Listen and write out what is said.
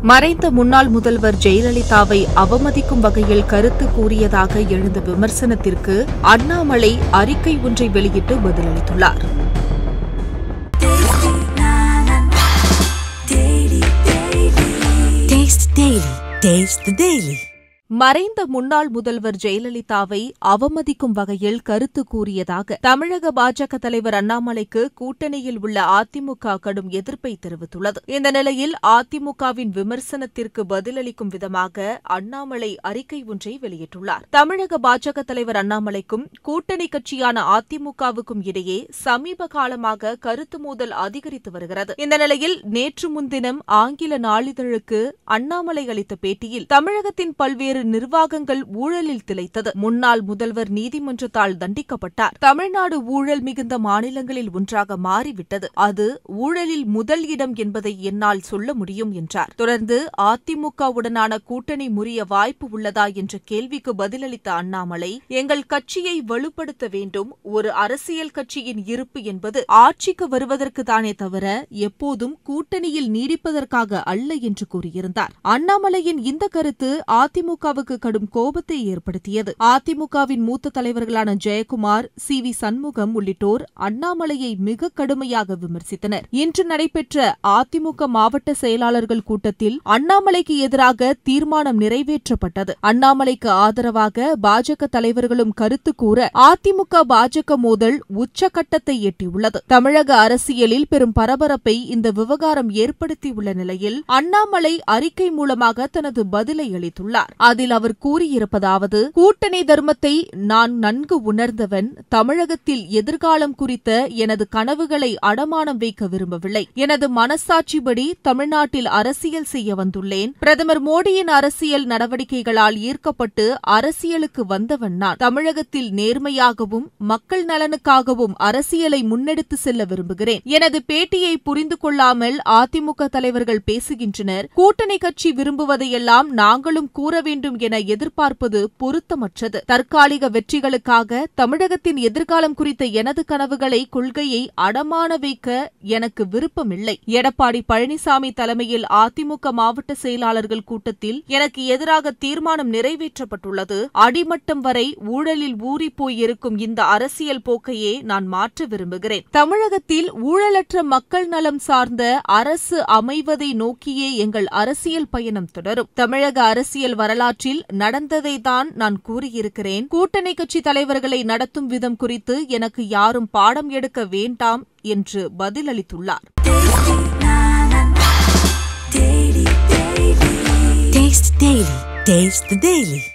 மறைந்த முன்னாள் முதல்வர் ஜெயலலிதாவை அவமதிக்கும் வகையில் கருத்து கூறியதாக எழுந்த விமர்சனத்திற்கு அண்ணாமலை அறிக்கை ஒன்றை வெளியிட்டு பதிலளித்துள்ளார் Taste Daily. Taste the Daily. மறைந்த முன்னாள் முதல்வர் ஜெயலலிதாவை அவமதிக்கும் வகையில் கருத்து கூறியதாக தமிழக பாஜக தலைவர் அண்ணாமலைக்கு கூட்டணியில் உள்ள அதிமுக கடும் எதிர்ப்பை தெரிவித்துள்ளது இந்த நிலையில் அதிமுகவின் விமர்சனத்திற்கு பதிலளிக்கும் விதமாக அண்ணாமலை அறிக்கை ஒன்றை வெளியிட்டுள்ளார் தமிழக பாஜக தலைவர் அண்ணாமலைக்கும் கூட்டணி கட்சியான அதிமுகவுக்கும் இடையே சமீப காலமாக கருத்து மோதல் அதிகரித்து வருகிறது இந்த நிலையில் நேற்று முன்தினம் ஆங்கில நாளிதழுக்கு அண்ணாமலை அளித்த பேட்டியில் தமிழகத்தின் பல்வேறு நிர்வாகங்கள் ஊழலில் திளைத்தது முன்னாள் முதல்வர் நீதிமன்றத்தால் தண்டிக்கப்பட்டார் தமிழ்நாடு ஊழல் மிகுந்த மாநிலங்களில் ஒன்றாக மாறிவிட்டது அது ஊழலில் முதல் இடம் என்பதை என்னால் சொல்ல முடியும் என்றார் தொடர்ந்து அதிமுகவுடனான கூட்டணி முறிய வாய்ப்பு உள்ளதா என்ற கேள்விக்கு பதிலளித்த அண்ணாமலை எங்கள் கட்சியை வலுப்படுத்த வேண்டும் ஒரு அரசியல் கட்சியின் இருப்பு என்பது ஆட்சிக்கு வருவதற்கு தானே தவிர எப்போதும் கூட்டணியில் நீடிப்பதற்காக அல்ல என்று கூறியிருந்தார் அண்ணாமலையின் இந்த கருத்து அதிமுகவுக்கு கடும் கோபத்தை ஏற்படுத்தியது அதிமுகவின் மூத்த தலைவர்களான ஜெயக்குமார் சி வி சண்முகம் உள்ளிட்டோர் அண்ணாமலையை மிக கடுமையாக விமர்சித்தனர் இன்று நடைபெற்ற அதிமுக மாவட்ட செயலாளர்கள் கூட்டத்தில் அண்ணாமலைக்கு எதிராக தீர்மானம் நிறைவேற்றப்பட்டது அண்ணாமலைக்கு ஆதரவாக பாஜக தலைவர்களும் கருத்து கூற அதிமுக பாஜக மோதல் உச்சகட்டத்தை எட்டியுள்ளது தமிழக அரசியலில் பெரும் பரபரப்பை இந்த விவகாரம் ஏற்படுத்தியுள்ள நிலையில் அண்ணாமலை அறிக்கை மூலமாக தனது பதிலை அளித்துள்ளார் அதில் அவர் கூறியிருப்பதாவது கூட்டணி தர்மத்தை நான் நன்கு உணர்ந்தவன் தமிழகத்தில் எதிர்காலம் குறித்த எனது கனவுகளை அடமானம் வைக்க விரும்பவில்லை எனது மனசாட்சிப்படி தமிழ்நாட்டில் அரசியல் செய்ய வந்துள்ளேன் பிரதமர் மோடியின் அரசியல் நடவடிக்கைகளால் ஈர்க்கப்பட்டு அரசியலுக்கு வந்தவன் நான் தமிழகத்தில் நேர்மையாகவும் மக்கள் நலனுக்காகவும் அரசியலை முன்னெடுத்து செல்ல விரும்புகிறேன் எனது பேட்டியை புரிந்து கொள்ளாமல் அதிமுக தலைவர்கள் பேசுகின்றனர் கூட்டணி கட்சி விரும்புவதையெல்லாம் நாங்களும் கூற வேண்டும் என எதிர்பார்ப்பது பொருத்தமற்றது தற்காலிக வெற்றிகளுக்காக தமிழகத்தின் எதிர்காலம் குறித்த எனது கனவுகளை கொள்கையை அடமான வைக்க எனக்கு விருப்பமில்லை எடப்பாடி பழனிசாமி தலைமையில் அதிமுக மாவட்ட செயலாளர்கள் கூட்டத்தில் எனக்கு எதிராக தீர்மானம் நிறைவேற்றப்பட்டுள்ளது அடிமட்டம் வரை ஊழலில் ஊறிப்போய் இருக்கும் இந்த அரசியல் போக்கையே நான் மாற்ற விரும்புகிறேன் தமிழகத்தில் ஊழலற்ற மக்கள் நலம் சார்ந்த அரசு அமைவதை நோக்கியே எங்கள் அரசியல் பயணம் தொடரும் தமிழக அரசியல் வரலாற்றில் நடந்ததை தான் நான் கூறியிருக்கிறேன் கூட்டணி கட்சி தலைவர்களை நடத்தும் விதம் குறித்து எனக்கு யாரும் பாடம் எடுக்க வேண்டாம் என்று பதிலளித்துள்ளார் Taste Daily. Taste the Daily.